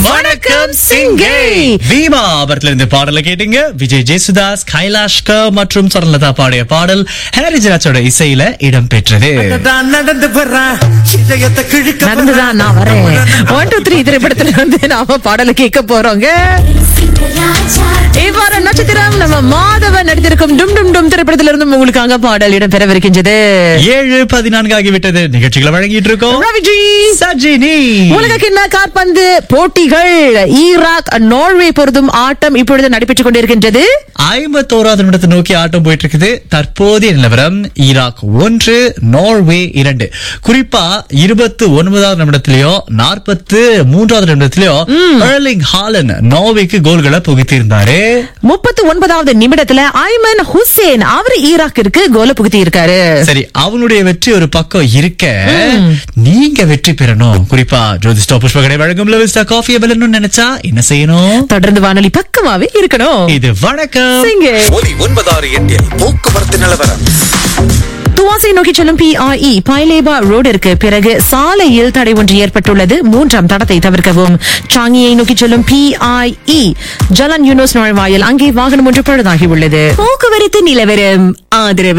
வணக்கம் சிங்கை பீமா படத்துல இருந்து பாடலை கேட்டீங்க விஜய் ஜெயசுதாஸ் கைலாஷ்கர் மற்றும் சரண்லதா பாடிய பாடல் ஹாரிஜராஜோட இசையில இடம் பெற்றது நடந்து வர்றான் இதயத்தை கிழிக்க நடந்துதான் நான் வரேன் ஒன் டூ த்ரீ திரைப்படத்துல வந்து நாம பாடலை கேட்க போறோங்க இவ்வாறு நட்சத்திரம் நம்ம மாதவன் நடித்திருக்கும் டும் டும் டும் திரைப்படத்துல இருந்து உங்களுக்காக பாடல் இடம் பெறவிருக்கின்றது ஏழு பதினான்கு ஆகிவிட்டது நிகழ்ச்சிகளை வழங்கிட்டு இருக்கோம் ரவிஜி சஜினி உலக கிண்ண காற்பந்து போட்டிகள் ஈராக் நார்வே பொருதும் ஆட்டம் இப்பொழுது நடைபெற்றுக் கொண்டிருக்கின்றது ஐம்பத்தோராவது நிமிடத்தை நோக்கி ஆட்டம் போயிட்டு இருக்குது தற்போதைய நிலவரம் ஈராக் ஒன்று நார்வே இரண்டு குறிப்பா இருபத்தி ஒன்பதாவது நிமிடத்திலயோ நாற்பத்து மூன்றாவது நிமிடத்திலயோ எர்லிங் ஹாலன் நார்வேக்கு கோல்களை புகுத்தியிருந்தாரு முப்பத்தி ஒன்பதாவது நிமிடத்துல ஐமன் ஹுசேன் அவரு ஈராக்கிற்கு கோல புகுத்தி இருக்காரு சரி அவனுடைய வெற்றி ஒரு பக்கம் இருக்க நீங்க வெற்றி பெறணும் குறிப்பா ஜோதிஸ்டா புஷ்பகடை வழங்கும் லவிஸ்டா காஃபியை வெல்லணும்னு நினைச்சா என்ன செய்யணும் தொடர்ந்து வானொலி பக்கமாவே இருக்கணும் இது வணக்கம் சிங்கே. ஒலி ஒன்பதாறு எட்டில் போக்குவரத்து நிலவரம் துவாசை நோக்கி செல்லும் பிஐஇ பைலேபா ரோடிற்கு பிறகு சாலையில் தடை ஒன்று ஏற்பட்டுள்ளது மூன்றாம் தடத்தை தவிர்க்கவும் சாங்கியை நோக்கி செல்லும் பிஐஇ ஜலன் யூனோஸ் நுழைவாயில் அங்கே வாகனம் ஒன்று பழுதாகி உள்ளது போக்குவரத்து நிலவரம் ஆதரவு